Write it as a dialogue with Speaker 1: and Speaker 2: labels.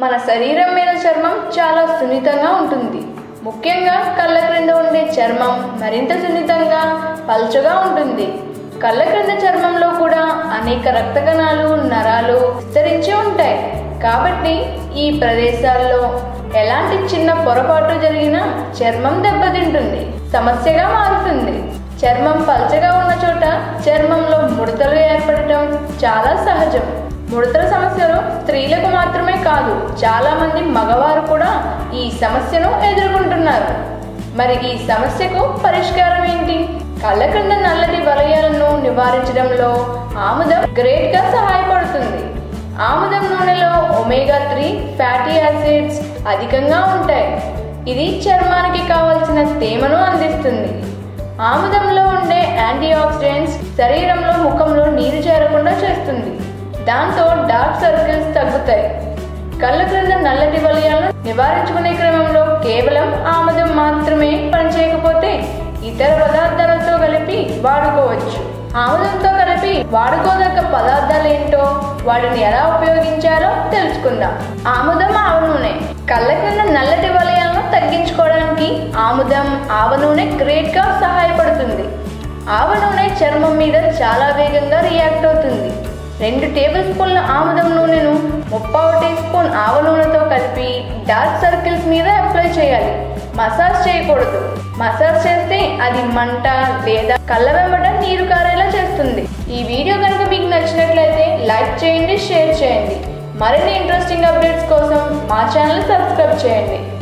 Speaker 1: మన శరీరం మీద చర్మం చాలా సున్నితంగా ఉంటుంది ముఖ్యంగా కళ్ళ క్రింద ఉండే చర్మం మరింత సున్నితంగా పల్చగా ఉంటుంది కళ్ళ క్రింద చర్మంలో కూడా అనేక రక్త కణాలు నరాలు విస్తరించి ఉంటాయి కాబట్టి ఈ ప్రదేశాల్లో ఎలాంటి చిన్న పొరపాటు జరిగినా చర్మం దెబ్బతింటుంది సమస్యగా మారుతుంది చర్మం పల్చగా ఉన్న చోట చర్మంలో ముడతలు ఏర్పడటం చాలా సహజం ముడతల సమస్యలు స్త్రీలకు మాత్రమే కాదు చాలా మంది మగవారు కూడా ఈ సమస్యను ఎదుర్కొంటున్నారు మరి ఈ సమస్యకు పరిష్కారం ఏంటి కళ్ళ క్రింద నల్లటి వలయాలను నివారించడంలో ఆముదం గ్రేట్ గా సహాయపడుతుంది ఆముదం నూనెలో ఒమేగా త్రీ ఫ్యాటీ యాసిడ్స్ అధికంగా ఉంటాయి ఇది చర్మానికి కావలసిన తేమను అందిస్తుంది ఆముదంలో ఉండే యాంటీ ఆక్సిడెంట్స్ శరీరంలో ముఖంలో నీరు చేరకుండా చేస్తుంది దాంతో డార్క్ సర్కిల్స్ తగ్గుతాయి కళ్ళ క్రింద నల్లటి వలయాలను నివారించుకునే క్రమంలో కేవలం ఆముదం మాత్రమే పనిచేయకపోతే ఇతర పదార్థాలతో కలిపి వాడుకోవచ్చు ఆముదంతో కలిపి వాడుకోదగ్గ పదార్థాలు ఏంటో వాటిని ఎలా ఉపయోగించాలో తెలుసుకుందాం ఆముదం ఆవ నూనె కళ్ళ క్రింద నల్లటి వలయాలను తగ్గించుకోవడానికి ఆముదం ఆవ నూనె గ్రేట్ గా సహాయపడుతుంది ఆవ నూనె చర్మం మీద చాలా వేగంగా రియాక్ట్ అవుతుంది రెండు టేబుల్ స్పూన్ల ఆముదం నూనెను ముప్పావు టీ స్పూన్ ఆవ నూనెతో కలిపి డార్క్ సర్కిల్స్ మీద అప్లై చేయాలి మసాజ్ చేయకూడదు మసాజ్ చేస్తే అది మంట లేదా కళ్ళ వెంబట నీరు కారేలా చేస్తుంది ఈ వీడియో కనుక మీకు నచ్చినట్లయితే లైక్ చేయండి షేర్ చేయండి మరిన్ని ఇంట్రెస్టింగ్ అప్డేట్స్ కోసం మా ఛానల్ సబ్స్క్రైబ్ చేయండి